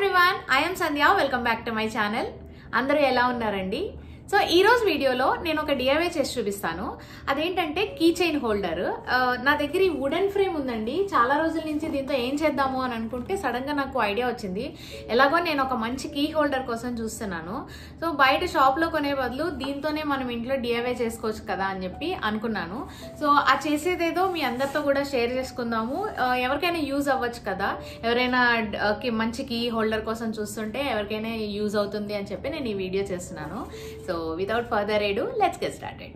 everyone I'm Sandhya welcome back to my channel అందరూ ఎలా ఉన్నారండి సో ఈ రోజు వీడియోలో నేను ఒక డిఐవై చేసి చూపిస్తాను అదేంటంటే కీ చైన్ హోల్డర్ నా దగ్గర ఈ వుడెన్ ఫ్రేమ్ ఉందండి చాలా రోజుల నుంచి దీంతో ఏం చేద్దాము అని అనుకుంటే సడన్ గా నాకు ఐడియా వచ్చింది ఎలాగో నేను ఒక మంచి కీ హోల్డర్ కోసం చూస్తున్నాను సో బయట షాప్ లో కొనే బదులు దీంతోనే మనం ఇంట్లో డిఐవై చేసుకోవచ్చు కదా అని చెప్పి అనుకున్నాను సో ఆ చేసేదేదో మీ అందరితో కూడా షేర్ చేసుకుందాము ఆ, ఎవరికైనా యూజ్ అవ్వచ్చు కదా ఎవరైనా డ- కి- మంచి కీ హోల్డర్ కోసం చూస్తుంటే ఎవరికైనా యూజ్ అవుతుంది అని చెప్పి నేను ఈ వీడియో చేస్తున్నాను so without further ado let's get started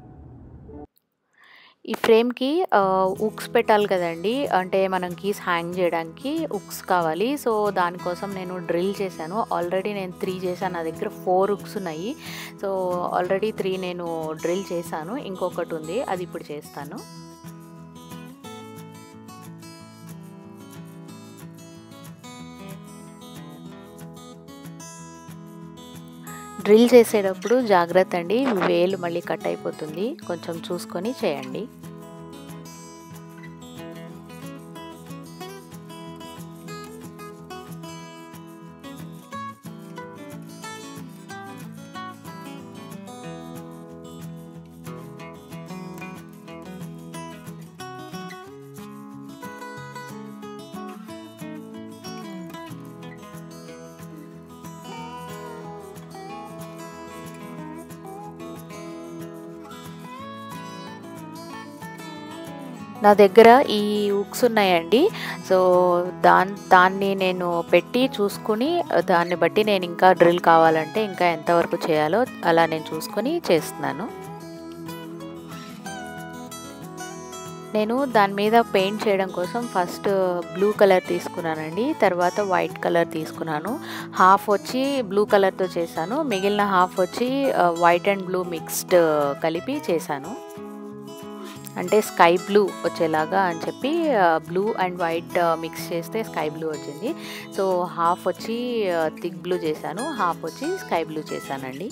ఈ ఫ్రేమ్కి ఉక్స్ పెట్టాలి కదండి అంటే మనం కీస్ హ్యాంగ్ చేయడానికి ఉక్స్ కావాలి సో దానికోసం నేను డ్రిల్ చేశాను ఆల్రెడీ నేను త్రీ చేశాను నా దగ్గర ఫోర్ ఉక్స్ ఉన్నాయి సో ఆల్రెడీ త్రీ నేను డ్రిల్ చేశాను ఇంకొకటి ఉంది అది ఇప్పుడు చేస్తాను డ్రిల్ చేసేటప్పుడు జాగ్రత్త అండి వేలు మళ్ళీ కట్ అయిపోతుంది కొంచెం చూసుకొని చేయండి నా దగ్గర ఈ ఉక్స్ ఉన్నాయండి సో దాన్ దాన్ని నేను పెట్టి చూసుకుని దాన్ని బట్టి నేను ఇంకా డ్రిల్ కావాలంటే ఇంకా ఎంతవరకు చేయాలో అలా నేను చూసుకొని చేస్తున్నాను నేను దాని మీద పెయింట్ చేయడం కోసం ఫస్ట్ బ్లూ కలర్ తీసుకున్నానండి తర్వాత వైట్ కలర్ తీసుకున్నాను హాఫ్ వచ్చి బ్లూ కలర్తో చేశాను మిగిలిన హాఫ్ వచ్చి వైట్ అండ్ బ్లూ మిక్స్డ్ కలిపి చేశాను అంటే స్కై బ్లూ వచ్చేలాగా అని చెప్పి బ్లూ అండ్ వైట్ మిక్స్ చేస్తే స్కై బ్లూ వచ్చింది సో హాఫ్ వచ్చి థిక్ బ్లూ చేశాను హాఫ్ వచ్చి స్కై బ్లూ చేశానండి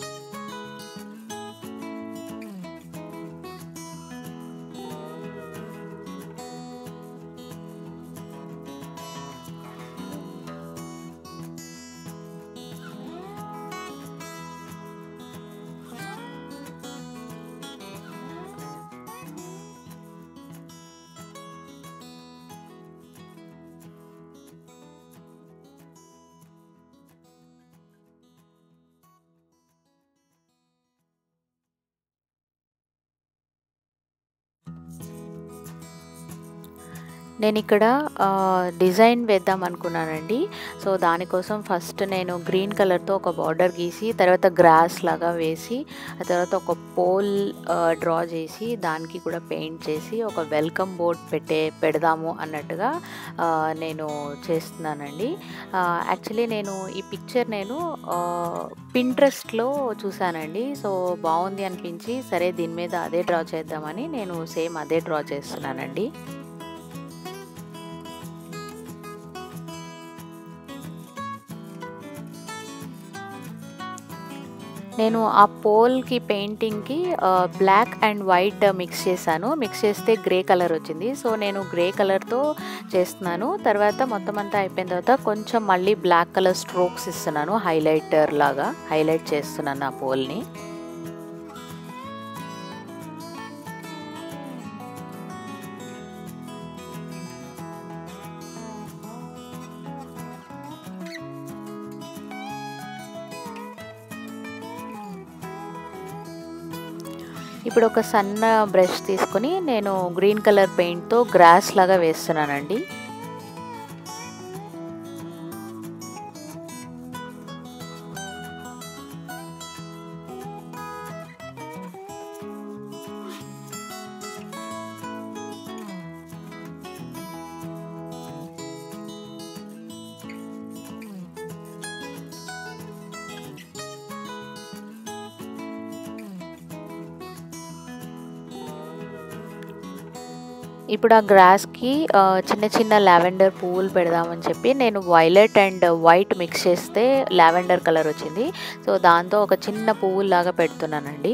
నేను ఇక్కడ డిజైన్ వేద్దాం అనుకున్నానండి సో దానికోసం ఫస్ట్ నేను గ్రీన్ కలర్తో ఒక బార్డర్ గీసి తర్వాత గ్రాస్ లాగా వేసి ఆ తర్వాత ఒక పోల్ డ్రా చేసి దానికి కూడా పెయింట్ చేసి ఒక వెల్కమ్ బోర్డ్ పెట్టే పెడదాము అన్నట్టుగా ఆ, నేను చేస్తున్నానండి యాక్చువల్లీ నేను ఈ పిక్చర్ నేను పింట్రెస్ట్లో చూశానండి సో బాగుంది అనిపించి సరే దీని మీద అదే డ్రా చేద్దామని నేను సేమ్ అదే డ్రా చేస్తున్నానండి నేను ఆ పోల్కి పెయింటింగ్కి బ్లాక్ అండ్ వైట్ మిక్స్ చేశాను మిక్స్ చేస్తే గ్రే కలర్ వచ్చింది సో నేను గ్రే కలర్తో చేస్తున్నాను తర్వాత మొత్తం అంతా అయిపోయిన తర్వాత కొంచెం మళ్ళీ బ్లాక్ కలర్ స్ట్రోక్స్ ఇస్తున్నాను హైలైటర్ లాగా హైలైట్ చేస్తున్నాను ఆ పోల్ని ఇప్పుడు ఒక సన్న బ్రష్ తీసుకొని నేను గ్రీన్ కలర్ పెయింట్తో గ్రాస్ లాగా వేస్తున్నానండి ఇప్పుడు ఆ గ్రాస్కి చిన్న చిన్న లావెండర్ పువ్వులు పెడదామని చెప్పి నేను వైలెట్ అండ్ వైట్ మిక్స్ చేస్తే లావెండర్ కలర్ వచ్చింది సో దాంతో ఒక చిన్న పువ్వులాగా పెడుతున్నానండి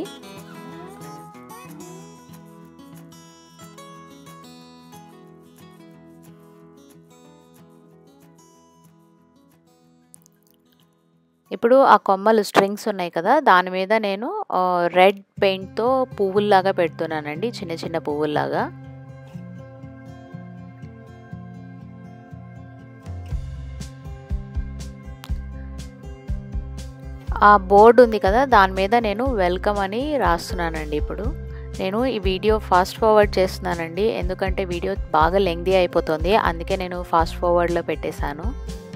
ఇప్పుడు ఆ కొమ్మలు స్ట్రింగ్స్ ఉన్నాయి కదా దాని మీద నేను రెడ్ పెయింట్తో పువ్వుల్లాగా పెడుతున్నానండి చిన్న చిన్న పువ్వుల్లాగా ఆ బోర్డు ఉంది కదా దాని మీద నేను వెల్కమ్ అని రాస్తున్నానండి ఇప్పుడు నేను ఈ వీడియో ఫాస్ట్ ఫార్వర్డ్ చేస్తున్నానండి ఎందుకంటే వీడియో బాగా లెంగ్దీ అయిపోతుంది అందుకే నేను ఫాస్ట్ ఫార్వర్డ్లో పెట్టేశాను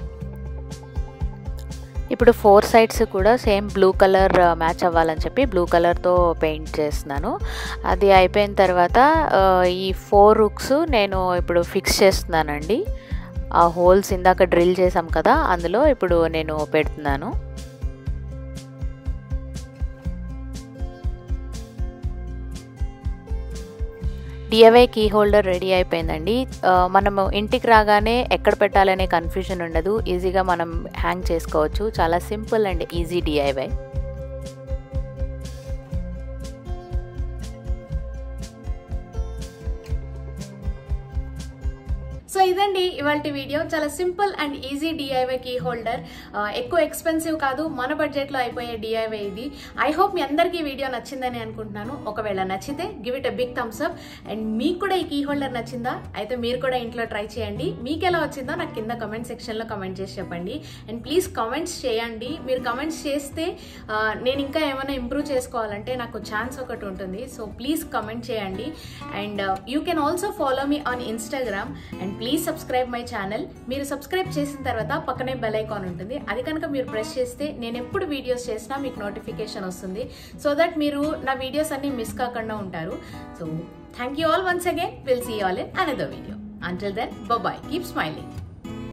ఇప్పుడు ఫోర్ సైడ్స్ కూడా సేమ్ బ్లూ కలర్ మ్యాచ్ అవ్వాలని చెప్పి బ్లూ కలర్తో పెయింట్ చేస్తున్నాను అది అయిపోయిన తర్వాత ఈ ఫోర్ రుక్స్ నేను ఇప్పుడు ఫిక్స్ చేస్తున్నానండి ఆ హోల్స్ ఇందాక డ్రిల్ చేసాం కదా అందులో ఇప్పుడు నేను పెడుతున్నాను డిఐవై కీ హోల్డర్ రెడీ అయిపోయిందండి మనము ఇంటికి రాగానే ఎక్కడ పెట్టాలనే కన్ఫ్యూజన్ ఉండదు ఈజీగా మనం హ్యాంగ్ చేసుకోవచ్చు చాలా simple and easy DIY so ఇదండి ఇవాళ వీడియో చాలా simple and easy DIY key holder ఎక్కువ ఎక్స్పెన్సివ్ కాదు మన బడ్జెట్లో అయిపోయే డిఐవై ఇది ఐ హోప్ మీ అందరికీ వీడియో నచ్చిందని అనుకుంటున్నాను ఒకవేళ నచ్చితే give it a big thumbs up and మీకు కూడా ఈ కీ హోల్డర్ నచ్చిందా అయితే మీరు కూడా ఇంట్లో ట్రై చేయండి మీకు ఎలా వచ్చిందో నాకు కింద కమెంట్ సెక్షన్లో కమెంట్ చేసి చెప్పండి అండ్ ప్లీజ్ కమెంట్స్ చేయండి మీరు కమెంట్స్ చేస్తే నేను ఇంకా ఏమైనా ఇంప్రూవ్ చేసుకోవాలంటే నాకు ఛాన్స్ ఒకటి ఉంటుంది సో ప్లీజ్ కమెంట్ చేయండి and you can also follow me on Instagram and please subscribe my channel మీరు సబ్స్క్రైబ్ చేసిన తర్వాత పక్కనే బెల్ ఐకాన్ ఉంటుంది అది కనుక మీరు ప్రెస్ చేస్తే నేను ఎప్పుడు వీడియోస్ చేసినా మీకు నోటిఫికేషన్ వస్తుంది సో దట్ మీరు నా వీడియోస్ అన్ని మిస్ కాకుండా ఉంటారు so thank you all once again will see all in another video until then bye keep smiling